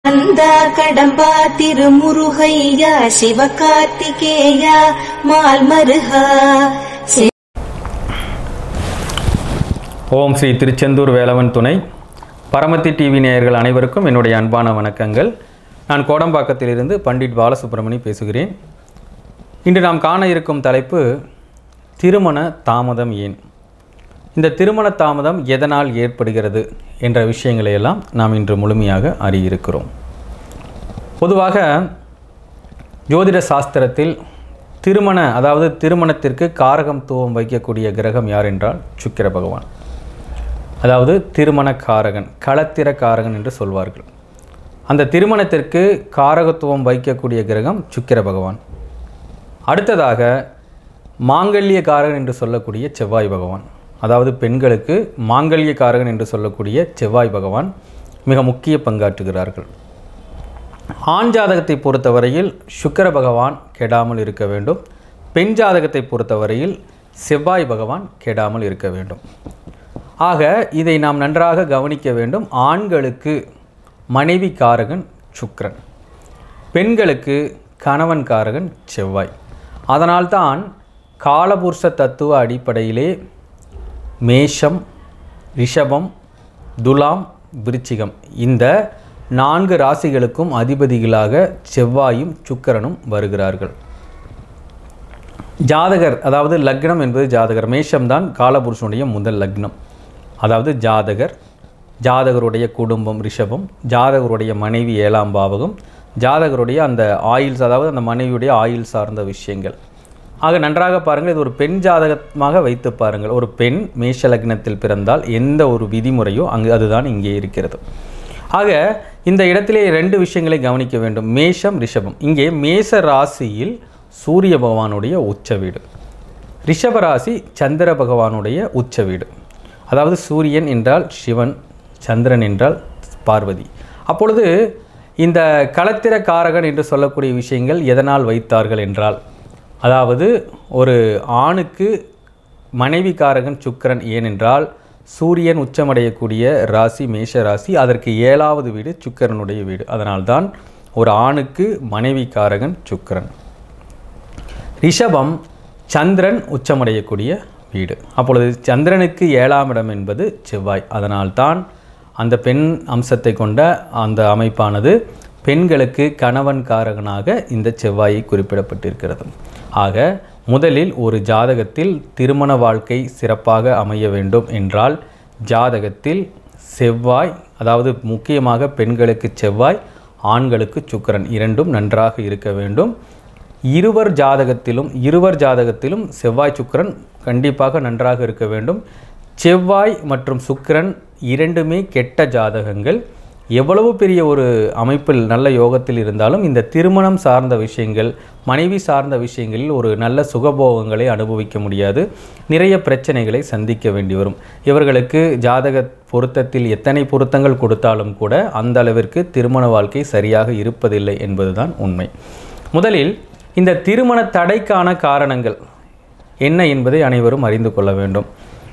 கந்தா கடம்பா திருமுருகையா சிவகார்த்திகேயா மால்மருகா ஓம் ஸ்ரீ திருச்செந்தூர் வேலவன் துணை பரமத்தி டிவி நேயர்கள் அனைவருக்கும் என்னுடைய அன்பான வணக்கங்கள் நான் கோடம்பாக்கத்திலிருந்து பண்டிட் பாலசுப்ரமணி பேசுகிறேன் இன்று நாம் காண இருக்கும் தலைப்பு திருமண தாமதம் ஏன் இந்த திருமண தாமதம் எதனால் ஏற்படுகிறது என்ற விஷயங்களை எல்லாம் நாம் இன்று முழுமையாக அறியிருக்கிறோம் பொதுவாக ஜோதிட சாஸ்திரத்தில் திருமண அதாவது திருமணத்திற்கு காரகத்துவம் வைக்கக்கூடிய கிரகம் யார் என்றால் சுக்கிர பகவான் அதாவது திருமண காரகன் களத்திர காரகன் என்று சொல்வார்கள் அந்த திருமணத்திற்கு காரகத்துவம் வைக்கக்கூடிய கிரகம் சுக்கிர பகவான் அடுத்ததாக மாங்கல்ய காரகன் என்று சொல்லக்கூடிய செவ்வாய் பகவான் அதாவது பெண்களுக்கு மாங்கல்ய காரகன் என்று சொல்லக்கூடிய செவ்வாய் பகவான் மிக முக்கிய பங்காற்றுகிறார்கள் ஆண் ஜாதகத்தை பொறுத்தவரையில் சுக்கிர பகவான் கெடாமல் இருக்க வேண்டும் பெண் ஜாதகத்தை பொறுத்தவரையில் செவ்வாய் பகவான் கெடாமல் இருக்க வேண்டும் ஆக இதை நாம் நன்றாக கவனிக்க வேண்டும் ஆண்களுக்கு மனைவி காரகன் சுக்கிரன் பெண்களுக்கு கணவன் காரகன் செவ்வாய் அதனால்தான் காலபுருஷ தத்துவ அடிப்படையிலே மேஷம் ரிஷபம் துலாம் விருச்சிகம் இந்த நான்கு ராசிகளுக்கும் அதிபதிகளாக செவ்வாயும் சுக்கிரனும் வருகிறார்கள் ஜாதகர் அதாவது லக்னம் என்பது ஜாதகர் மேஷம்தான் காலபுருஷனுடைய முதல் லக்னம் அதாவது ஜாதகர் ஜாதகருடைய குடும்பம் ரிஷபம் ஜாதகருடைய மனைவி ஏழாம் பாவகம் ஜாதகருடைய அந்த ஆயில்ஸ் அதாவது அந்த மனைவியுடைய ஆயில் சார்ந்த விஷயங்கள் ஆக நன்றாக பாருங்கள் இது ஒரு பெண் ஜாதகமாக வைத்து பாருங்கள் ஒரு பெண் மேஷ லக்னத்தில் பிறந்தால் எந்த ஒரு விதிமுறையோ அங்கு அதுதான் இங்கே இருக்கிறது ஆக இந்த இடத்திலே ரெண்டு விஷயங்களை கவனிக்க வேண்டும் மேஷம் ரிஷபம் இங்கே மேஷ ராசியில் சூரிய பகவானுடைய உச்ச வீடு ரிஷப ராசி சந்திர பகவானுடைய உச்ச வீடு அதாவது சூரியன் என்றால் சிவன் சந்திரன் என்றால் பார்வதி அப்பொழுது இந்த களத்திர காரகன் என்று சொல்லக்கூடிய விஷயங்கள் எதனால் வைத்தார்கள் என்றால் அதாவது ஒரு ஆணுக்கு மனைவி காரகன் சுக்கிரன் ஏனென்றால் சூரியன் உச்சமடையக்கூடிய ராசி மேஷ ராசி அதற்கு ஏழாவது வீடு சுக்கிரனுடைய வீடு அதனால்தான் ஒரு ஆணுக்கு மனைவி காரகன் சுக்கிரன் ரிஷபம் சந்திரன் உச்சமடையக்கூடிய வீடு அப்பொழுது சந்திரனுக்கு ஏழாம் இடம் என்பது செவ்வாய் அதனால்தான் அந்த பெண் அம்சத்தை கொண்ட அந்த அமைப்பானது பெண்களுக்கு கணவன் காரகனாக இந்த செவ்வாயை குறிப்பிடப்பட்டிருக்கிறது ஆக முதலில் ஒரு ஜாதகத்தில் திருமண வாழ்க்கை சிறப்பாக அமைய வேண்டும் என்றால் ஜாதகத்தில் செவ்வாய் அதாவது முக்கியமாக பெண்களுக்கு செவ்வாய் ஆண்களுக்கு சுக்கிரன் இரண்டும் நன்றாக இருக்க வேண்டும் இருவர் ஜாதகத்திலும் இருவர் ஜாதகத்திலும் செவ்வாய் சுக்கிரன் கண்டிப்பாக நன்றாக இருக்க வேண்டும் செவ்வாய் மற்றும் சுக்கிரன் இரண்டுமே கெட்ட ஜாதகங்கள் எவ்வளவு பெரிய ஒரு அமைப்பில் நல்ல யோகத்தில் இருந்தாலும் இந்த திருமணம் சார்ந்த விஷயங்கள் மனைவி சார்ந்த விஷயங்களில் ஒரு நல்ல சுகபோகங்களை அனுபவிக்க முடியாது நிறைய பிரச்சனைகளை சந்திக்க வேண்டி வரும் இவர்களுக்கு ஜாதக பொருத்தத்தில் எத்தனை பொருத்தங்கள் கொடுத்தாலும் கூட அந்த அளவிற்கு திருமண வாழ்க்கை சரியாக இருப்பதில்லை என்பதுதான் உண்மை முதலில் இந்த திருமண தடைக்கான காரணங்கள் என்ன என்பதை அனைவரும் அறிந்து கொள்ள வேண்டும்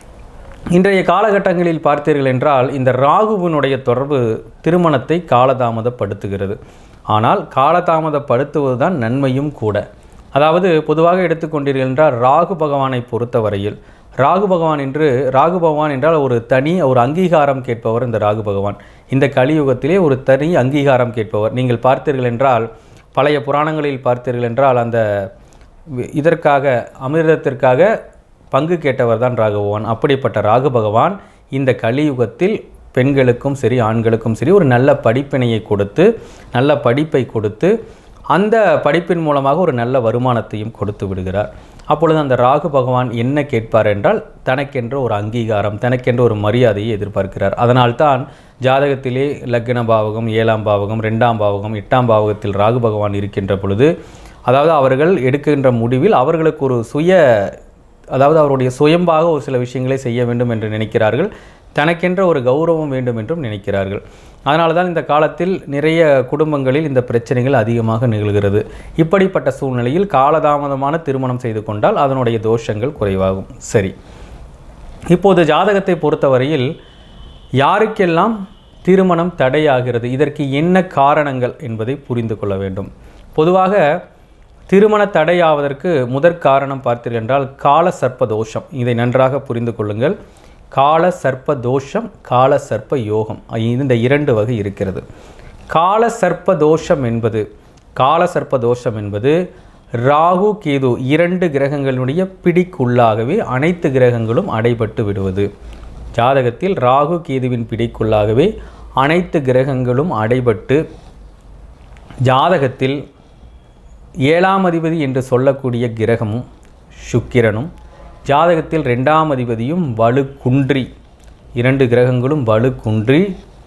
இன்றைய காலகட்டங்களில் பார்த்தீர்கள் என்றால் இந்த ராகுவினுடைய தொடர்பு திருமணத்தை காலதாமதப்படுத்துகிறது ஆனால் காலதாமதப்படுத்துவது தான் நன்மையும் கூட அதாவது பொதுவாக எடுத்துக்கொண்டீர்கள் என்றால் ராகு பகவானை பொறுத்தவரையில் ராகு பகவான் என்று ராகு பகவான் என்றால் ஒரு தனி ஒரு அங்கீகாரம் கேட்பவர் இந்த ராகு பகவான் இந்த கலியுகத்திலே ஒரு தனி அங்கீகாரம் கேட்பவர் நீங்கள் பார்த்தீர்கள் என்றால் பழைய புராணங்களில் பார்த்தீர்கள் என்றால் அந்த வி- இதற்காக அமிர்தத்திற்காக பங்கு கேட்டவர் தான் ராகு பகவான் அப்படிப்பட்ட ராகு பகவான் இந்த கலியுகத்தில் பெண்களுக்கும் சரி ஆண்களுக்கும் சரி ஒரு நல்ல படிப்பினையை கொடுத்து நல்ல படிப்பை கொடுத்து அந்த படிப்பின் மூலமாக ஒரு நல்ல வருமானத்தையும் கொடுத்து விடுகிறார் அப்பொழுது அந்த ராகு பகவான் என்ன கேட்பார் என்றால் தனக்கென்ற ஒரு அங்கீகாரம் தனக்கென்ற ஒரு மரியாதையை எதிர்பார்க்கிறார் அதனால்தான் ஜாதகத்திலே லக்ன பாவகம் ஏழாம் பாவகம் ரெண்டாம் பாவகம் எட்டாம் பாவகத்தில் ராகு பகவான் இருக்கின்ற பொழுது அதாவது அவர்கள் எடுக்கின்ற முடிவில் அவர்களுக்கு ஒரு சுய அதாவது அவருடைய சுயம்பாக ஒரு சில விஷயங்களை செய்ய வேண்டும் என்று நினைக்கிறார்கள் தனக்கென்ற ஒரு கௌரவம் வேண்டும் என்றும் நினைக்கிறார்கள் அதனால தான் இந்த காலத்தில் நிறைய குடும்பங்களில் இந்த பிரச்சனைகள் அதிகமாக நிகழ்கிறது இப்படிப்பட்ட சூழ்நிலையில் காலதாமதமான திருமணம் செய்து கொண்டால் அதனுடைய தோஷங்கள் குறைவாகும் சரி இப்போது ஜாதகத்தை பொறுத்தவரையில் யாருக்கெல்லாம் திருமணம் தடையாகிறது இதற்கு என்ன காரணங்கள் என்பதை புரிந்து கொள்ள வேண்டும் பொதுவாக திருமண தடையாவதற்கு முதற் காரணம் பார்த்தீர்கள் என்றால் கால சர்ப்ப தோஷம் இதை நன்றாக புரிந்து கொள்ளுங்கள் கால சர்ப்ப தோஷம் கால சர்ப்ப யோகம் இந்த இரண்டு வகை இருக்கிறது கால சர்ப்ப தோஷம் என்பது கால சர்ப்ப தோஷம் என்பது ராகு கேது இரண்டு கிரகங்களுடைய பிடிக்குள்ளாகவே அனைத்து கிரகங்களும் அடைபட்டு விடுவது ஜாதகத்தில் ராகு கேதுவின் பிடிக்குள்ளாகவே அனைத்து கிரகங்களும் அடைபட்டு ஜாதகத்தில் ஏழாம் அதிபதி என்று சொல்லக்கூடிய கிரகமும் சுக்கிரனும் ஜாதகத்தில் ரெண்டாம் அதிபதியும் வலு குன்றி இரண்டு கிரகங்களும் வலு குன்றி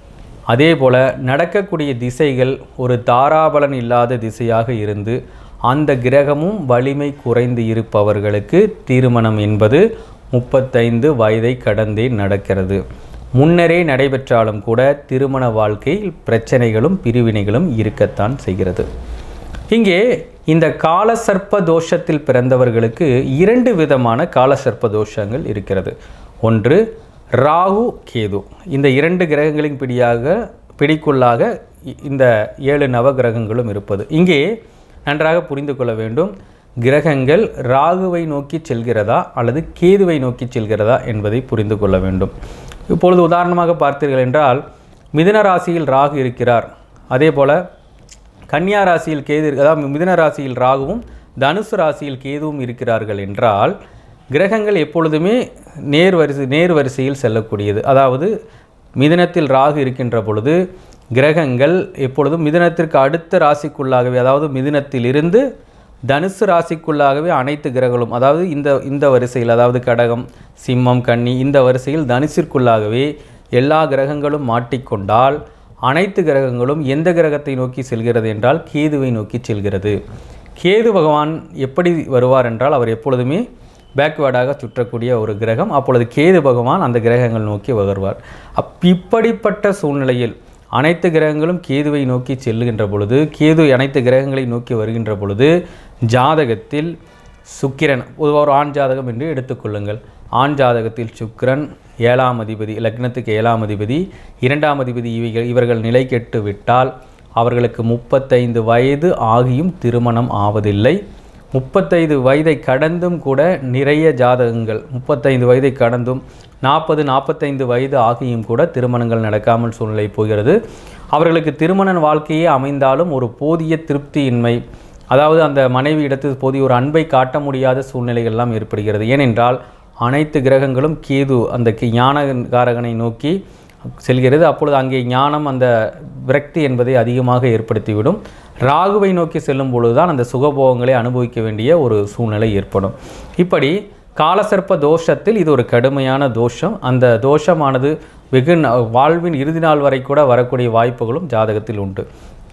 அதே போல நடக்கக்கூடிய திசைகள் ஒரு தாராபலன் இல்லாத திசையாக இருந்து அந்த கிரகமும் வலிமை குறைந்து இருப்பவர்களுக்கு திருமணம் என்பது முப்பத்தைந்து வயதை கடந்தே நடக்கிறது முன்னரே நடைபெற்றாலும் கூட திருமண வாழ்க்கையில் பிரச்சனைகளும் பிரிவினைகளும் இருக்கத்தான் செய்கிறது இங்கே இந்த காலசர்ப்ப தோஷத்தில் பிறந்தவர்களுக்கு இரண்டு விதமான காலசர்ப்ப தோஷங்கள் இருக்கிறது ஒன்று ராகு கேது இந்த இரண்டு கிரகங்களின் பிடியாக பிடிக்குள்ளாக இ- இந்த ஏழு நவகிரகங்களும் இருப்பது இங்கே நன்றாக புரிந்து கொள்ள வேண்டும் கிரகங்கள் ராகுவை நோக்கி செல்கிறதா அல்லது கேதுவை நோக்கி செல்கிறதா என்பதை புரிந்து கொள்ள வேண்டும் இப்பொழுது உதாரணமாக பார்த்தீர்கள் என்றால் மிதுன ராசியில் ராகு இருக்கிறார் அதே போல கன்னியா ராசியில் கேது இருக்கு- அதாவது மிதுன ராசியில் ராகுவும் தனுசு ராசியில் கேதுவும் இருக்கிறார்கள் என்றால் கிரகங்கள் எப்பொழுதுமே நேர் வரிசை நேர் வரிசையில் செல்லக்கூடியது அதாவது மிதுனத்தில் ராகு இருக்கின்ற பொழுது கிரகங்கள் எப்பொழுதும் மிதுனத்திற்கு அடுத்த ராசிக்குள்ளாகவே அதாவது மிதுனத்திலிருந்து தனுசு ராசிக்குள்ளாகவே அனைத்து கிரகங்களும் அதாவது இந்த இந்த வரிசையில் அதாவது கடகம் சிம்மம் கன்னி இந்த வரிசையில் தனுசிற்குள்ளாகவே எல்லா கிரகங்களும் மாட்டிக்கொண்டால் அனைத்து கிரகங்களும் எந்த கிரகத்தை நோக்கி செல்கிறது என்றால் கேதுவை நோக்கி செல்கிறது கேது பகவான் எப்படி வருவார் என்றால் அவர் எப்பொழுதுமே பேக்வேர்டாக சுற்றக்கூடிய ஒரு கிரகம் அப்பொழுது கேது பகவான் அந்த கிரகங்கள் நோக்கி வருவார் அப் இப்படிப்பட்ட சூழ்நிலையில் அனைத்து கிரகங்களும் கேதுவை நோக்கி செல்லுகின்ற பொழுது கேது அனைத்து கிரகங்களை நோக்கி வருகின்ற பொழுது ஜாதகத்தில் சுக்கிரன் பொதுவாக ஒரு ஆண் ஜாதகம் என்று எடுத்துக்கொள்ளுங்கள் ஆண் ஜாதகத்தில் சுக்கிரன் ஏழாம் அதிபதி லக்னத்துக்கு ஏழாம் அதிபதி இரண்டாம் அதிபதி இவைகள் இவர்கள் நிலை கெட்டு விட்டால் அவர்களுக்கு முப்பத்தைந்து வயது ஆகியும் திருமணம் ஆவதில்லை முப்பத்தைந்து வயதை கடந்தும் கூட நிறைய ஜாதகங்கள் முப்பத்தைந்து வயதை கடந்தும் நாற்பது நாற்பத்தைந்து வயது ஆகியும் கூட திருமணங்கள் நடக்காமல் சூழ்நிலை போகிறது அவர்களுக்கு திருமண வாழ்க்கையே அமைந்தாலும் ஒரு போதிய திருப்தியின்மை அதாவது அந்த மனைவி இடத்தில் போதிய ஒரு அன்பை காட்ட முடியாத சூழ்நிலைகள் எல்லாம் ஏற்படுகிறது ஏனென்றால் அனைத்து கிரகங்களும் கேது அந்த கி- ஞானகாரகனை நோக்கி செல்கிறது அப்பொழுது அங்கே ஞானம் அந்த விரக்தி என்பதை அதிகமாக ஏற்படுத்திவிடும் ராகுவை நோக்கி செல்லும் பொழுதுதான் அந்த சுகபோகங்களை அனுபவிக்க வேண்டிய ஒரு சூழ்நிலை ஏற்படும் இப்படி காலசர்ப்ப தோஷத்தில் இது ஒரு கடுமையான தோஷம் அந்த தோஷமானது வெகு ந- வாழ்வின் இறுதி நாள் வரை கூட வரக்கூடிய வாய்ப்புகளும் ஜாதகத்தில் உண்டு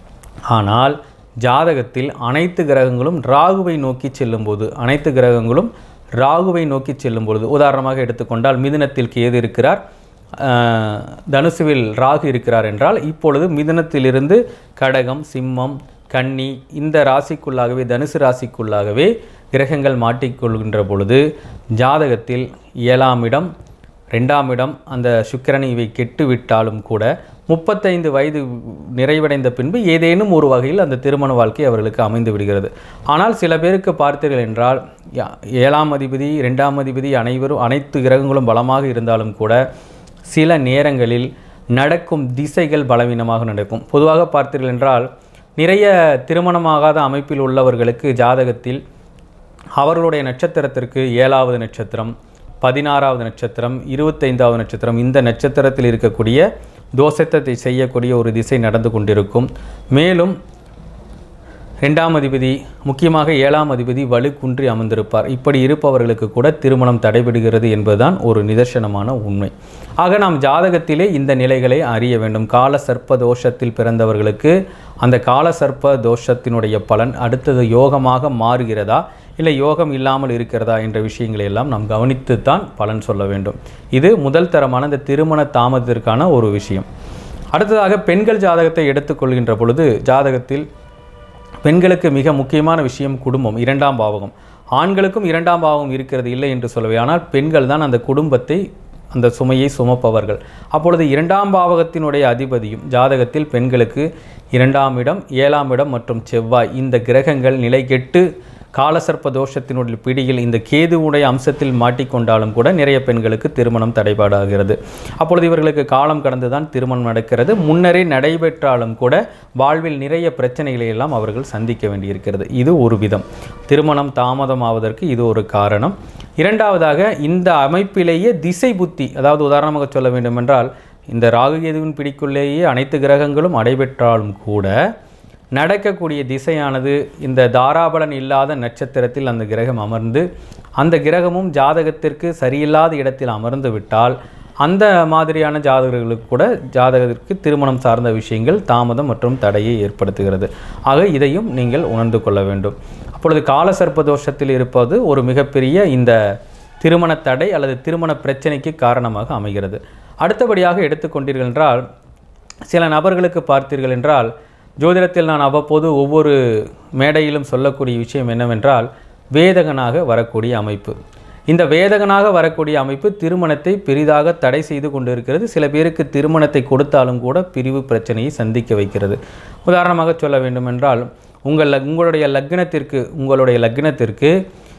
ஆனால் ஜாதகத்தில் அனைத்து கிரகங்களும் ராகுவை நோக்கி செல்லும்போது அனைத்து கிரகங்களும் ராகுவை நோக்கி செல்லும் பொழுது உதாரணமாக எடுத்துக்கொண்டால் மிதுனத்தில் கேது இருக்கிறார் ஆஹ், தனுசுவில் ராகு இருக்கிறார் என்றால் இப்பொழுது மிதுனத்திலிருந்து கடகம் சிம்மம் கன்னி இந்த ராசிக்குள்ளாகவே தனுசு ராசிக்குள்ளாகவே கிரகங்கள் மாட்டிக்கொள்கின்ற பொழுது ஜாதகத்தில் ஏழாம் இடம் ரெண்டாம் இடம் அந்த சுக்கிரன் இவை கெட்டுவிட்டாலும் கூட முப்பத்தைந்து வயது நிறைவடைந்த பின்பு ஏதேனும் ஒரு வகையில் அந்த திருமண வாழ்க்கை அவர்களுக்கு அமைந்து விடுகிறது ஆனால் சில பேருக்கு பார்த்தீர்கள் என்றால் யா- ஏழாம் அதிபதி ரெண்டாம் அதிபதி அனைவரும் அனைத்து கிரகங்களும் பலமாக இருந்தாலும் கூட சில நேரங்களில் நடக்கும் திசைகள் பலவீனமாக நடக்கும் பொதுவாக பார்த்தீர்கள் என்றால் நிறைய திருமணமாகாத அமைப்பில் உள்ளவர்களுக்கு ஜாதகத்தில் அவர்களுடைய நட்சத்திரத்திற்கு ஏழாவது நட்சத்திரம் பதினாறாவது நட்சத்திரம் இருபத்தைந்தாவது நட்சத்திரம் இந்த நட்சத்திரத்தில் இருக்கக்கூடிய தோஷத்தை செய்யக்கூடிய ஒரு திசை நடந்து கொண்டிருக்கும் மேலும் ரெண்டாம் அதிபதி முக்கியமாக ஏழாம் அதிபதி வலு குன்றி அமர்ந்திருப்பார் இப்படி இருப்பவர்களுக்கு கூட திருமணம் தடைபடுகிறது என்பதுதான் ஒரு நிதர்சனமான உண்மை ஆக நாம் ஜாதகத்திலே இந்த நிலைகளை அறிய வேண்டும் கால சர்ப்ப தோஷத்தில் பிறந்தவர்களுக்கு அந்த கால சர்ப்ப தோஷத்தினுடைய பலன் அடுத்தது யோகமாக மாறுகிறதா இல்லை யோகம் இல்லாமல் இருக்கிறதா என்ற விஷயங்களை எல்லாம் நாம் கவனித்துத்தான் பலன் சொல்ல வேண்டும் இது முதல் தரமான இந்த திருமண தாமதத்திற்கான ஒரு விஷயம் அடுத்ததாக பெண்கள் ஜாதகத்தை எடுத்துக்கொள்கின்ற பொழுது ஜாதகத்தில் பெண்களுக்கு மிக முக்கியமான விஷயம் குடும்பம் இரண்டாம் பாவகம் ஆண்களுக்கும் இரண்டாம் பாவகம் இருக்கிறது இல்லை என்று சொல்லவே ஆனால் பெண்கள் தான் அந்த குடும்பத்தை அந்த சுமையை சுமப்பவர்கள் அப்பொழுது இரண்டாம் பாவகத்தினுடைய அதிபதியும் ஜாதகத்தில் பெண்களுக்கு இரண்டாம் இடம் ஏழாம் இடம் மற்றும் செவ்வாய் இந்த கிரகங்கள் நிலை கெட்டு காலசர்ப்ப தோஷத்தினுடைய பிடியில் இந்த கேதுவுடைய அம்சத்தில் மாட்டிக்கொண்டாலும் கூட நிறைய பெண்களுக்கு திருமணம் தடைபாடாகிறது அப்பொழுது இவர்களுக்கு காலம் கடந்துதான் திருமணம் நடக்கிறது முன்னரே நடைபெற்றாலும் கூட வாழ்வில் நிறைய பிரச்சனைகளை எல்லாம் அவர்கள் சந்திக்க வேண்டியிருக்கிறது இது ஒரு விதம் திருமணம் தாமதமாவதற்கு இது ஒரு காரணம் இரண்டாவதாக இந்த அமைப்பிலேயே திசை புத்தி அதாவது உதாரணமாக சொல்ல வேண்டுமென்றால் இந்த ராகுகேதுவின் பிடிக்குள்ளேயே அனைத்து கிரகங்களும் அடைபெற்றாலும் கூட நடக்கக்கூடிய திசையானது இந்த தாராபலன் இல்லாத நட்சத்திரத்தில் அந்த கிரகம் அமர்ந்து அந்த கிரகமும் ஜாதகத்திற்கு சரியில்லாத இடத்தில் அமர்ந்து விட்டால் அந்த மாதிரியான ஜாதகர்களுக்கு கூட ஜாதகத்திற்கு திருமணம் சார்ந்த விஷயங்கள் தாமதம் மற்றும் தடையை ஏற்படுத்துகிறது ஆக இதையும் நீங்கள் உணர்ந்து கொள்ள வேண்டும் அப்பொழுது காலசர்ப்ப தோஷத்தில் இருப்பது ஒரு மிகப்பெரிய இந்த திருமண தடை அல்லது திருமண பிரச்சனைக்கு காரணமாக அமைகிறது அடுத்தபடியாக எடுத்துக்கொண்டீர்கள் என்றால் சில நபர்களுக்கு பார்த்தீர்கள் என்றால் ஜோதிடத்தில் நான் அவ்வப்போது ஒவ்வொரு மேடையிலும் சொல்லக்கூடிய விஷயம் என்னவென்றால் வேதகனாக வரக்கூடிய அமைப்பு இந்த வேதகனாக வரக்கூடிய அமைப்பு திருமணத்தை பெரிதாக தடை செய்து கொண்டிருக்கிறது சில பேருக்கு திருமணத்தை கொடுத்தாலும் கூட பிரிவு பிரச்சனையை சந்திக்க வைக்கிறது உதாரணமாக சொல்ல வேண்டுமென்றால் உங்கள் லக்- உங்களுடைய லக்னத்திற்கு உங்களுடைய லக்னத்திற்கு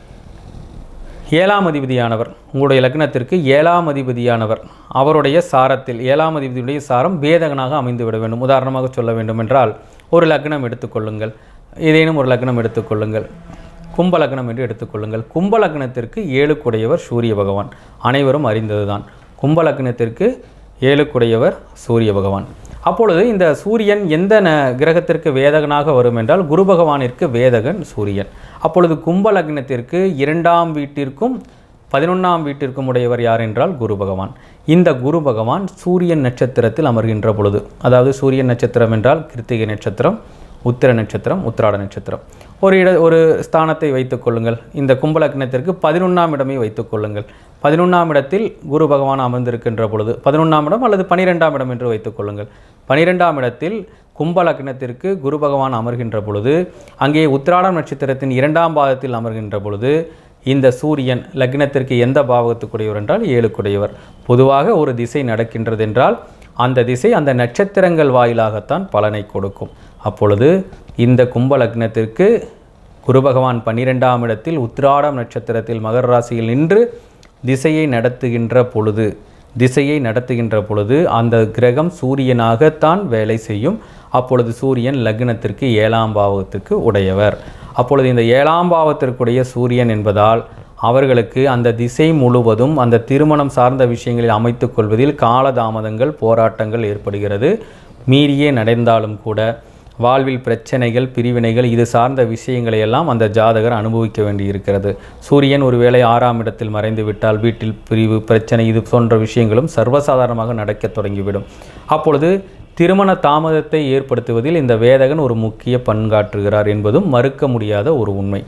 ஏழாம் அதிபதியானவர் உங்களுடைய லக்னத்திற்கு ஏழாம் அதிபதியானவர் அவருடைய சாரத்தில் ஏழாம் அதிபதியுடைய சாரம் வேதகனாக அமைந்து விட வேண்டும் உதாரணமாக சொல்ல வேண்டுமென்றால் ஒரு லக்னம் எடுத்துக்கொள்ளுங்கள் ஏதேனும் ஒரு லக்னம் எடுத்துக்கொள்ளுங்கள் கும்ப லக்னம் என்று எடுத்துக்கொள்ளுங்கள் கும்ப லக்னத்திற்கு ஏழுக்குடையவர் சூரிய பகவான் அனைவரும் அறிந்ததுதான் கும்ப லக்னத்திற்கு ஏழுக்குடையவர் சூரிய பகவான் அப்பொழுது இந்த சூரியன் எந்த ந கிரகத்திற்கு வேதகனாக வரும் என்றால் குரு பகவானிற்கு வேதகன் சூரியன் அப்பொழுது கும்ப லக்னத்திற்கு இரண்டாம் வீட்டிற்கும் பதினொன்றாம் வீட்டிற்கும் உடையவர் யார் என்றால் குரு பகவான் இந்த குரு பகவான் சூரியன் நட்சத்திரத்தில் அமர்கின்ற பொழுது அதாவது சூரியன் நட்சத்திரம் என்றால் கிருத்திகை நட்சத்திரம் உத்திர நட்சத்திரம் உத்திராட நட்சத்திரம் ஒரு இட ஒரு ஸ்தானத்தை வைத்துக் கொள்ளுங்கள் இந்த கும்பலக்னத்திற்கு பதினொன்றாம் இடமே வைத்துக் கொள்ளுங்கள் பதினொன்றாம் இடத்தில் குரு பகவான் அமர்ந்திருக்கின்ற பொழுது பதினொன்றாம் இடம் அல்லது பனிரெண்டாம் இடம் என்று வைத்துக் கொள்ளுங்கள் பனிரெண்டாம் இடத்தில் கும்ப லக்னத்திற்கு குரு பகவான் அமர்கின்ற பொழுது அங்கே உத்திராடம் நட்சத்திரத்தின் இரண்டாம் பாதத்தில் அமர்கின்ற பொழுது இந்த சூரியன் லக்னத்திற்கு எந்த பாவகத்துக்குடையவர் என்றால் ஏழுக்குடையவர் பொதுவாக ஒரு திசை நடக்கின்றது என்றால் அந்த திசை அந்த நட்சத்திரங்கள் வாயிலாகத்தான் பலனை கொடுக்கும் அப்பொழுது இந்த கும்ப லக்னத்திற்கு குரு பகவான் பன்னிரெண்டாம் இடத்தில் உத்திராடம் நட்சத்திரத்தில் மகர ராசியில் நின்று திசையை நடத்துகின்ற பொழுது திசையை நடத்துகின்ற பொழுது அந்த கிரகம் சூரியனாகத்தான் வேலை செய்யும் அப்பொழுது சூரியன் லக்னத்திற்கு ஏழாம் பாவத்திற்கு உடையவர் அப்பொழுது இந்த ஏழாம் பாவத்திற்குடைய சூரியன் என்பதால் அவர்களுக்கு அந்த திசை முழுவதும் அந்த திருமணம் சார்ந்த விஷயங்களில் அமைத்துக் கொள்வதில் காலதாமதங்கள் போராட்டங்கள் ஏற்படுகிறது மீறியே நடந்தாலும் கூட வாழ்வில் பிரச்சனைகள் பிரிவினைகள் இது சார்ந்த விஷயங்களை எல்லாம் அந்த ஜாதகர் அனுபவிக்க வேண்டியிருக்கிறது சூரியன் ஒருவேளை ஆறாம் இடத்தில் மறைந்து விட்டால் வீட்டில் பிரிவு பிரச்சனை இது போன்ற விஷயங்களும் சர்வசாதாரணமாக நடக்கத் தொடங்கிவிடும் அப்பொழுது திருமண தாமதத்தை ஏற்படுத்துவதில் இந்த வேதகன் ஒரு முக்கிய பங்காற்றுகிறார் என்பதும் மறுக்க முடியாத ஒரு உண்மை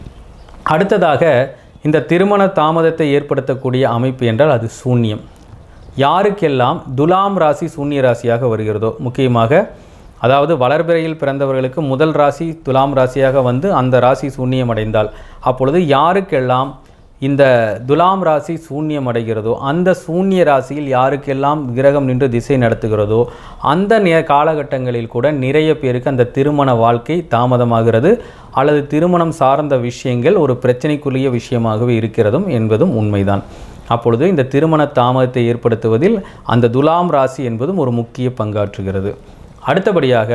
அடுத்ததாக இந்த திருமண தாமதத்தை ஏற்படுத்தக்கூடிய அமைப்பு என்றால் அது சூன்யம் யாருக்கெல்லாம் துலாம் ராசி சூன்ய ராசியாக வருகிறதோ முக்கியமாக அதாவது வளர்பிறையில் பிறந்தவர்களுக்கு முதல் ராசி துலாம் ராசியாக வந்து அந்த ராசி சூன்யம் அடைந்தால் அப்பொழுது யாருக்கெல்லாம் இந்த துலாம் ராசி சூன்யம் அடைகிறதோ அந்த சூன்ய ராசியில் யாருக்கெல்லாம் கிரகம் நின்று திசை நடத்துகிறதோ அந்த நே காலகட்டங்களில் கூட நிறைய பேருக்கு அந்த திருமண வாழ்க்கை தாமதமாகிறது அல்லது திருமணம் சார்ந்த விஷயங்கள் ஒரு பிரச்சனைக்குரிய விஷயமாகவே இருக்கிறதும் என்பதும் உண்மைதான் அப்பொழுது இந்த திருமண தாமதத்தை ஏற்படுத்துவதில் அந்த துலாம் ராசி என்பதும் ஒரு முக்கிய பங்காற்றுகிறது அடுத்தபடியாக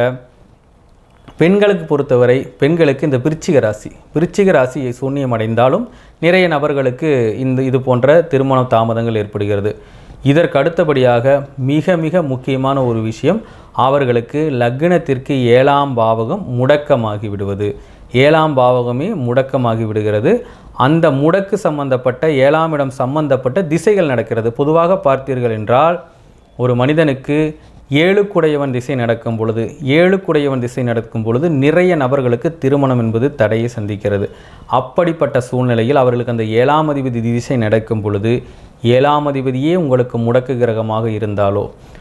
பெண்களுக்கு பொறுத்தவரை பெண்களுக்கு இந்த விருச்சிக ராசி விருச்சிக ராசி சூன்யம் அடைந்தாலும் நிறைய நபர்களுக்கு இந்த இது போன்ற திருமண தாமதங்கள் ஏற்படுகிறது இதற்கு அடுத்தபடியாக மிக மிக முக்கியமான ஒரு விஷயம் அவர்களுக்கு லக்னத்திற்கு ஏழாம் பாவகம் முடக்கமாகி விடுவது ஏழாம் பாவகமே முடக்கமாகி விடுகிறது அந்த முடக்கு சம்பந்தப்பட்ட ஏழாம் இடம் சம்பந்தப்பட்ட திசைகள் நடக்கிறது பொதுவாக பார்த்தீர்கள் என்றால் ஒரு மனிதனுக்கு ஏழுக்குடையவன் திசை நடக்கும் பொழுது ஏழுக்குடையவன் திசை நடக்கும் பொழுது நிறைய நபர்களுக்கு திருமணம் என்பது தடையை சந்திக்கிறது அப்படிப்பட்ட சூழ்நிலையில் அவர்களுக்கு அந்த ஏழாம் அதிபதி திசை நடக்கும் பொழுது ஏழாம் அதிபதியே உங்களுக்கு முடக்கு கிரகமாக இருந்தாலோ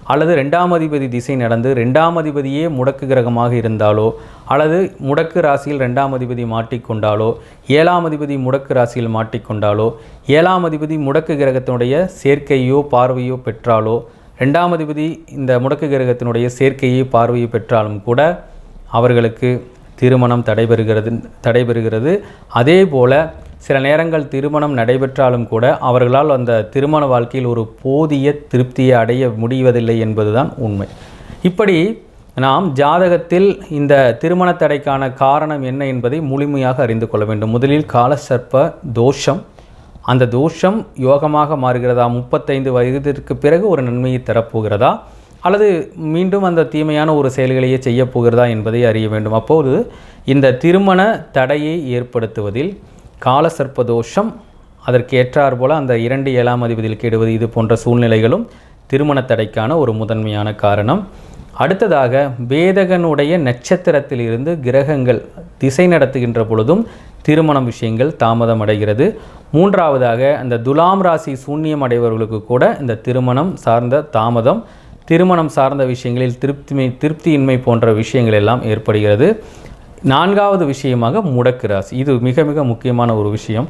அல்லது ரெண்டாம் அதிபதி திசை நடந்து ரெண்டாம் அதிபதியே முடக்கு கிரகமாக இருந்தாலோ அல்லது முடக்கு ராசியில் ரெண்டாம் அதிபதி மாட்டிக்கொண்டாலோ ஏழாம் அதிபதி முடக்கு ராசியில் மாட்டிக்கொண்டாலோ ஏழாம் அதிபதி முடக்கு கிரகத்தினுடைய சேர்க்கையோ பார்வையோ பெற்றாலோ ரெண்டாம் அதிபதி இந்த முடக்கு கிரகத்தினுடைய சேர்க்கையை பார்வையை பெற்றாலும் கூட அவர்களுக்கு திருமணம் தடைபெறுகிறது தடைபெறுகிறது அதே போல சில நேரங்கள் திருமணம் நடைபெற்றாலும் கூட அவர்களால் அந்த திருமண வாழ்க்கையில் ஒரு போதிய திருப்தியை அடைய முடிவதில்லை என்பதுதான் உண்மை இப்படி நாம் ஜாதகத்தில் இந்த திருமண தடைக்கான காரணம் என்ன என்பதை முழுமையாக அறிந்து கொள்ள வேண்டும் முதலில் காலசர்ப்ப தோஷம் அந்த தோஷம் யோகமாக மாறுகிறதா முப்பத்தைந்து வயதிற்கு பிறகு ஒரு நன்மையை தரப்போகிறதா அல்லது மீண்டும் அந்த தீமையான ஒரு செயல்களையே செய்யப் போகிறதா என்பதை அறிய வேண்டும் அப்போது இந்த திருமண தடையை ஏற்படுத்துவதில் காலசர்ப்ப தோஷம் அதற்கு ஏற்றார் போல அந்த இரண்டு ஏழாம் அதிபதியில் கெடுவது இது போன்ற சூழ்நிலைகளும் திருமண தடைக்கான ஒரு முதன்மையான காரணம் அடுத்ததாக வேதகனுடைய நட்சத்திரத்திலிருந்து கிரகங்கள் திசை நடத்துகின்ற பொழுதும் திருமணம் விஷயங்கள் தாமதம் அடைகிறது மூன்றாவதாக அந்த துலாம் ராசி சூன்யம் அடைபவர்களுக்கு கூட இந்த திருமணம் சார்ந்த தாமதம் திருமணம் சார்ந்த விஷயங்களில் திருப்திமை திருப்தியின்மை போன்ற விஷயங்கள் எல்லாம் ஏற்படுகிறது நான்காவது விஷயமாக முடக்கு ராசி இது மிக மிக முக்கியமான ஒரு விஷயம்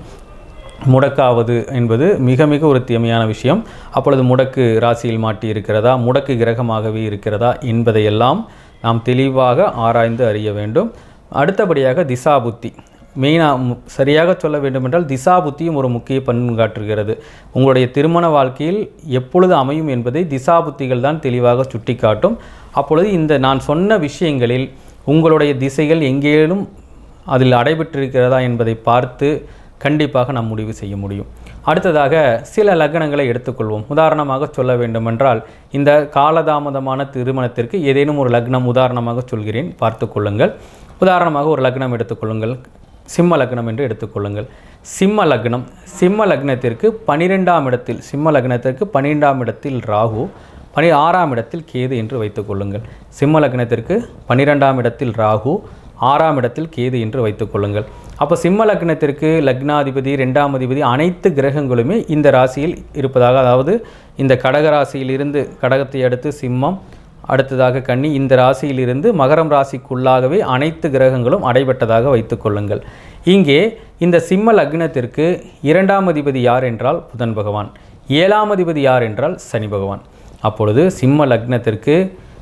முடக்காவது என்பது மிக மிக ஒரு தீமையான விஷயம் அப்பொழுது முடக்கு ராசியில் மாட்டி இருக்கிறதா முடக்கு கிரகமாகவே இருக்கிறதா என்பதையெல்லாம் நாம் தெளிவாக ஆராய்ந்து அறிய வேண்டும் அடுத்தபடியாக திசா புத்தி மெயினாக சரியாக சொல்ல வேண்டுமென்றால் திசா புத்தியும் ஒரு முக்கிய பண்பு காட்டுகிறது உங்களுடைய திருமண வாழ்க்கையில் எப்பொழுது அமையும் என்பதை திசா புத்திகள் தான் தெளிவாக சுட்டிக்காட்டும் அப்பொழுது இந்த நான் சொன்ன விஷயங்களில் உங்களுடைய திசைகள் எங்கேயும் அதில் அடைபெற்றிருக்கிறதா என்பதை பார்த்து கண்டிப்பாக நாம் முடிவு செய்ய முடியும் அடுத்ததாக சில லக்னங்களை எடுத்துக்கொள்வோம் உதாரணமாக சொல்ல வேண்டுமென்றால் இந்த காலதாமதமான திருமணத்திற்கு ஏதேனும் ஒரு லக்னம் உதாரணமாக சொல்கிறேன் பார்த்து கொள்ளுங்கள் உதாரணமாக ஒரு லக்னம் எடுத்துக்கொள்ளுங்கள் சிம்ம லக்னம் என்று எடுத்துக்கொள்ளுங்கள் சிம்ம லக்னம் சிம்ம லக்னத்திற்கு பனிரெண்டாம் இடத்தில் சிம்ம லக்னத்திற்கு பன்னிரெண்டாம் இடத்தில் ராகு பனி ஆறாம் இடத்தில் கேது என்று வைத்துக்கொள்ளுங்கள் சிம்ம லக்னத்திற்கு பன்னிரெண்டாம் இடத்தில் ராகு ஆறாம் இடத்தில் கேது என்று வைத்துக்கொள்ளுங்கள் அப்போ சிம்ம லக்னத்திற்கு லக்னாதிபதி ரெண்டாம் அதிபதி அனைத்து கிரகங்களுமே இந்த ராசியில் இருப்பதாக அதாவது இந்த கடக ராசியிலிருந்து கடகத்தை அடுத்து சிம்மம் அடுத்ததாக கன்னி இந்த ராசியிலிருந்து மகரம் ராசிக்குள்ளாகவே அனைத்து கிரகங்களும் அடைபட்டதாக வைத்துக்கொள்ளுங்கள் இங்கே இந்த சிம்ம லக்னத்திற்கு இரண்டாம் அதிபதி யார் என்றால் புதன் பகவான் ஏழாம் அதிபதி யார் என்றால் சனி பகவான் அப்பொழுது சிம்ம லக்னத்திற்கு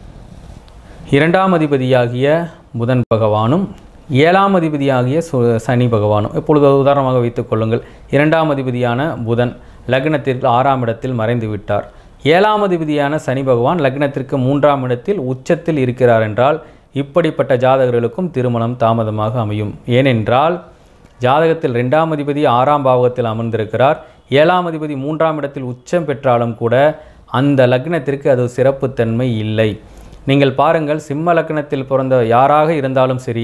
இரண்டாம் அதிபதியாகிய புதன் பகவானும் ஏழாம் அதிபதியாகிய சு- சனி பகவானும் இப்பொழுது உதாரணமாக வைத்துக் கொள்ளுங்கள் இரண்டாம் அதிபதியான புதன் லக்னத்திற்கு ஆறாம் இடத்தில் மறைந்து விட்டார் ஏழாம் அதிபதியான சனி பகவான் லக்னத்திற்கு மூன்றாம் இடத்தில் உச்சத்தில் இருக்கிறார் என்றால் இப்படிப்பட்ட ஜாதகர்களுக்கும் திருமணம் தாமதமாக அமையும் ஏனென்றால் ஜாதகத்தில் ரெண்டாம் அதிபதி ஆறாம் பாவகத்தில் அமர்ந்திருக்கிறார் ஏழாம் அதிபதி மூன்றாம் இடத்தில் உச்சம் பெற்றாலும் கூட அந்த லக்னத்திற்கு அது சிறப்புத்தன்மை இல்லை நீங்கள் பாருங்கள் சிம்ம லக்னத்தில் பிறந்த யாராக இருந்தாலும் சரி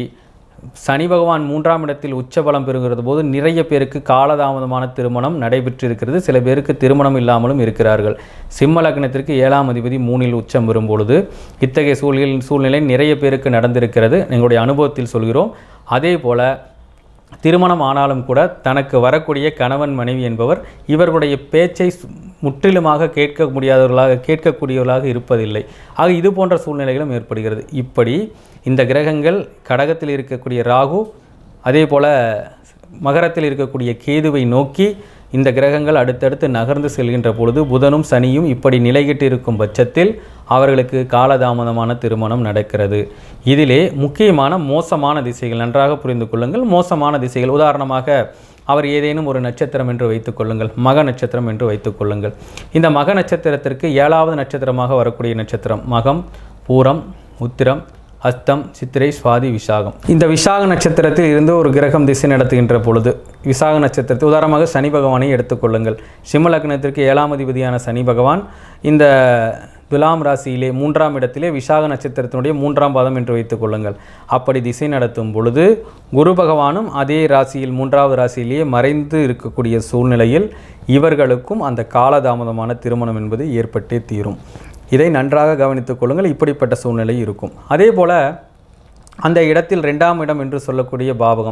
சனி பகவான் மூன்றாம் இடத்தில் உச்சபலம் பெறுகிறது போது நிறைய பேருக்கு காலதாமதமான திருமணம் நடைபெற்றிருக்கிறது சில பேருக்கு திருமணம் இல்லாமலும் இருக்கிறார்கள் சிம்ம லக்னத்திற்கு ஏழாம் அதிபதி மூணில் உச்சம் வரும் பொழுது இத்தகைய சூழ்நிலை சூழ்நிலை நிறைய பேருக்கு நடந்திருக்கிறது எங்களுடைய அனுபவத்தில் சொல்கிறோம் அதே போல திருமணம் ஆனாலும் கூட தனக்கு வரக்கூடிய கணவன் மனைவி என்பவர் இவர்களுடைய பேச்சை சு- முற்றிலுமாக கேட்க முடியாதவர்களாக கேட்கக்கூடியவர்களாக இருப்பதில்லை ஆக இது போன்ற சூழ்நிலைகளும் ஏற்படுகிறது இப்படி இந்த கிரகங்கள் கடகத்தில் இருக்கக்கூடிய ராகு அதே போல மகரத்தில் இருக்கக்கூடிய கேதுவை நோக்கி இந்த கிரகங்கள் அடுத்தடுத்து நகர்ந்து செல்கின்ற பொழுது புதனும் சனியும் இப்படி நிலையிட்டு இருக்கும் பட்சத்தில் அவர்களுக்கு காலதாமதமான திருமணம் நடக்கிறது இதிலே முக்கியமான மோசமான திசைகள் நன்றாக புரிந்து கொள்ளுங்கள் மோசமான திசைகள் உதாரணமாக அவர் ஏதேனும் ஒரு நட்சத்திரம் என்று வைத்துக் கொள்ளுங்கள் மக நட்சத்திரம் என்று வைத்துக் கொள்ளுங்கள் இந்த மக நட்சத்திரத்திற்கு ஏழாவது நட்சத்திரமாக வரக்கூடிய நட்சத்திரம் மகம் பூரம் உத்திரம் அஸ்தம் சித்திரை சுவாதி விசாகம் இந்த விசாக நட்சத்திரத்தில் இருந்து ஒரு கிரகம் திசை நடத்துகின்ற பொழுது விசாக நட்சத்திரத்தை உதாரணமாக சனி பகவானை எடுத்துக்கொள்ளுங்கள் சிம்ம லக்னத்திற்கு ஏழாம் அதிபதியான சனி பகவான் இந்த துலாம் ராசியிலே மூன்றாம் இடத்திலே விசாக நட்சத்திரத்தினுடைய மூன்றாம் பாதம் என்று வைத்துக் கொள்ளுங்கள் அப்படி திசை நடத்தும் பொழுது குரு பகவானும் அதே ராசியில் மூன்றாவது ராசியிலேயே மறைந்து இருக்கக்கூடிய சூழ்நிலையில் இவர்களுக்கும் அந்த காலதாமதமான திருமணம் என்பது ஏற்பட்டே தீரும் இதை நன்றாக கவனித்துக் கொள்ளுங்கள் இப்படிப்பட்ட சூழ்நிலை இருக்கும் அதே போல அந்த இடத்தில் ரெண்டாம் இடம் என்று சொல்லக்கூடிய பாவகம்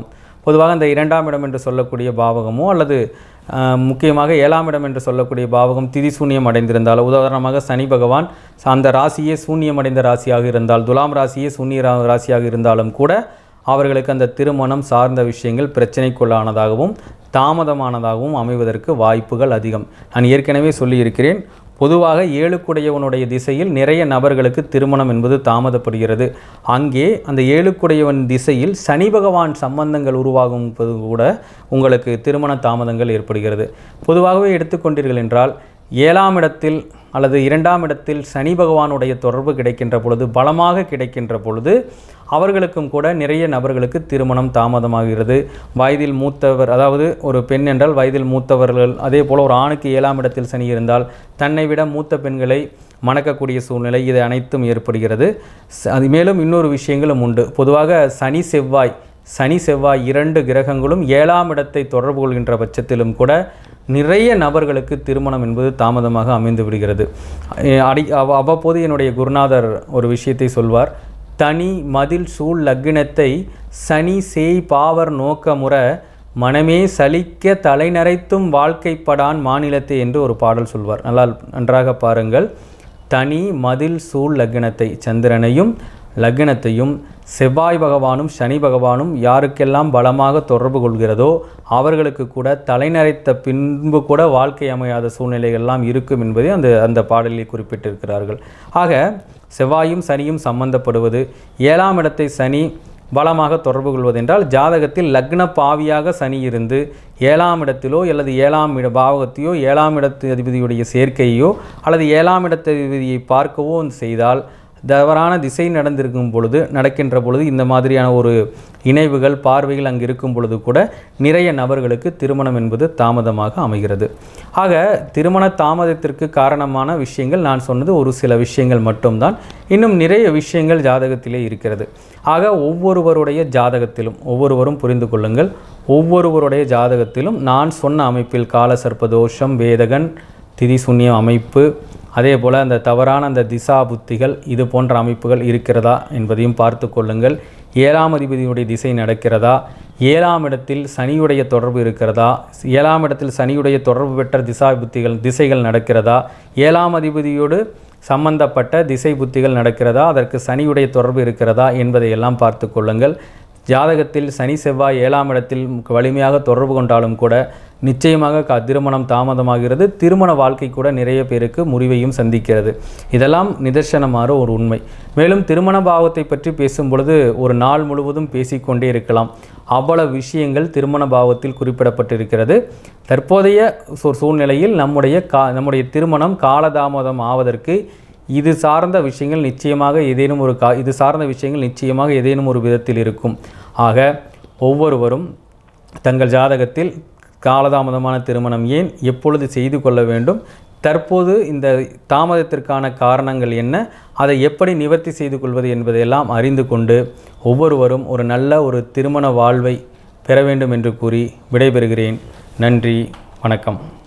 பொதுவாக இந்த இரண்டாம் இடம் என்று சொல்லக்கூடிய பாவகமோ அல்லது ஆஹ், முக்கியமாக ஏழாம் இடம் என்று சொல்லக்கூடிய பாவகம் திதி சூன்யம் அடைந்திருந்தால் உதாரணமாக சனி பகவான் அந்த ராசியே சூன்யம் அடைந்த ராசியாக இருந்தால் துலாம் ராசியே சூன்ய ரா- ராசியாக இருந்தாலும் கூட அவர்களுக்கு அந்த திருமணம் சார்ந்த விஷயங்கள் பிரச்சனைக்குள்ளானதாகவும் தாமதமானதாகவும் அமைவதற்கு வாய்ப்புகள் அதிகம் நான் ஏற்கனவே சொல்லியிருக்கிறேன் பொதுவாக ஏழுக்குடையவனுடைய திசையில் நிறைய நபர்களுக்கு திருமணம் என்பது தாமதப்படுகிறது அங்கே அந்த ஏழுக்குடையவன் திசையில் சனி பகவான் சம்பந்தங்கள் உருவாகும் போது கூட உங்களுக்கு திருமண தாமதங்கள் ஏற்படுகிறது பொதுவாகவே எடுத்துக்கொண்டீர்கள் என்றால் ஏழாம் இடத்தில் அல்லது இரண்டாம் இடத்தில் சனி பகவானுடைய தொடர்பு கிடைக்கின்ற பொழுது பலமாக கிடைக்கின்ற பொழுது அவர்களுக்கும் கூட நிறைய நபர்களுக்கு திருமணம் தாமதமாகிறது வயதில் மூத்தவர் அதாவது ஒரு பெண் என்றால் வயதில் மூத்தவர்கள் அதே போல் ஒரு ஆணுக்கு ஏழாம் இடத்தில் சனி இருந்தால் தன்னை விட மூத்த பெண்களை மணக்கக்கூடிய சூழ்நிலை இது அனைத்தும் ஏற்படுகிறது ச- அது மேலும் இன்னொரு விஷயங்களும் உண்டு பொதுவாக சனி செவ்வாய் சனி செவ்வாய் இரண்டு கிரகங்களும் ஏழாம் இடத்தை தொடர்பு கொள்கின்ற பட்சத்திலும் கூட நிறைய நபர்களுக்கு திருமணம் என்பது தாமதமாக அமைந்து விடுகிறது அஹ் அடி அவ- அவ்வப்போது என்னுடைய குருநாதர் ஒரு விஷயத்தை சொல்வார் தனி மதில் சூழ் லக்கினத்தை சனி சேய் பாவர் நோக்கமுற மனமே சலிக்க தலை நரைத்தும் வாழ்க்கைப்படான் மாநிலத்தை என்று ஒரு பாடல் சொல்வார் நல்லா நன்றாக பாருங்கள் தனி மதில் சூழ் லக்னத்தை சந்திரனையும் லக்னத்தையும் செவ்வாய் பகவானும் சனி பகவானும் யாருக்கெல்லாம் பலமாக தொடர்பு கொள்கிறதோ அவர்களுக்கு கூட தலைநரைத்த பின்பு கூட வாழ்க்கை அமையாத சூழ்நிலைகள்லாம் இருக்கும் என்பதை அந்த அந்த பாடலில் குறிப்பிட்டிருக்கிறார்கள் ஆக செவ்வாயும் சனியும் சம்பந்தப்படுவது ஏழாம் இடத்தை சனி பலமாக தொடர்பு கொள்வதென்றால் ஜாதகத்தில் லக்ன பாவியாக சனி இருந்து ஏழாம் இடத்திலோ அல்லது ஏழாம் இட பாவகத்தையோ ஏழாம் இடத்து அதிபதியுடைய சேர்க்கையோ அல்லது ஏழாம் இடத்து அதிபதியை பார்க்கவோ செய்தால் தவறான திசை நடந்திருக்கும் பொழுது நடக்கின்ற பொழுது இந்த மாதிரியான ஒரு இணைவுகள் பார்வைகள் அங்கு இருக்கும் பொழுது கூட நிறைய நபர்களுக்கு திருமணம் என்பது தாமதமாக அமைகிறது ஆக திருமண தாமதத்திற்கு காரணமான விஷயங்கள் நான் சொன்னது ஒரு சில விஷயங்கள் மட்டும்தான் இன்னும் நிறைய விஷயங்கள் ஜாதகத்திலே இருக்கிறது ஆக ஒவ்வொருவருடைய ஜாதகத்திலும் ஒவ்வொருவரும் புரிந்து கொள்ளுங்கள் ஒவ்வொருவருடைய ஜாதகத்திலும் நான் சொன்ன அமைப்பில் கால சர்ப்பதோஷம் வேதகன் திதி சூன்யம் அமைப்பு அதே போல் அந்த தவறான அந்த திசா புத்திகள் இது போன்ற அமைப்புகள் இருக்கிறதா என்பதையும் பார்த்து கொள்ளுங்கள் ஏழாம் அதிபதியுடைய திசை நடக்கிறதா ஏழாம் இடத்தில் சனியுடைய தொடர்பு இருக்கிறதா ஏழாம் இடத்தில் சனியுடைய தொடர்பு பெற்ற திசா புத்திகள் திசைகள் நடக்கிறதா ஏழாம் அதிபதியோடு சம்பந்தப்பட்ட திசை புத்திகள் நடக்கிறதா அதற்கு சனியுடைய தொடர்பு இருக்கிறதா என்பதை எல்லாம் பார்த்து கொள்ளுங்கள் ஜாதகத்தில் சனி செவ்வாய் ஏழாம் இடத்தில் வலிமையாக தொடர்பு கொண்டாலும் கூட நிச்சயமாக க திருமணம் தாமதமாகிறது திருமண வாழ்க்கை கூட நிறைய பேருக்கு முறிவையும் சந்திக்கிறது இதெல்லாம் நிதர்சனமான ஒரு உண்மை மேலும் திருமண பாவத்தை பற்றி பேசும் பொழுது ஒரு நாள் முழுவதும் பேசிக்கொண்டே இருக்கலாம் அவ்வளவு விஷயங்கள் திருமண பாவத்தில் குறிப்பிடப்பட்டிருக்கிறது தற்போதைய சூ- சூழ்நிலையில் நம்முடைய கா நம்முடைய திருமணம் காலதாமதம் ஆவதற்கு இது சார்ந்த விஷயங்கள் நிச்சயமாக ஏதேனும் ஒரு கா இது சார்ந்த விஷயங்கள் நிச்சயமாக ஏதேனும் ஒரு விதத்தில் இருக்கும் ஆக ஒவ்வொருவரும் தங்கள் ஜாதகத்தில் காலதாமதமான திருமணம் ஏன் எப்பொழுது செய்து கொள்ள வேண்டும் தற்போது இந்த தாமதத்திற்கான காரணங்கள் என்ன அதை எப்படி நிவர்த்தி செய்து கொள்வது என்பதையெல்லாம் அறிந்து கொண்டு ஒவ்வொருவரும் ஒரு நல்ல ஒரு திருமண வாழ்வை பெற வேண்டும் என்று கூறி விடைபெறுகிறேன் நன்றி வணக்கம்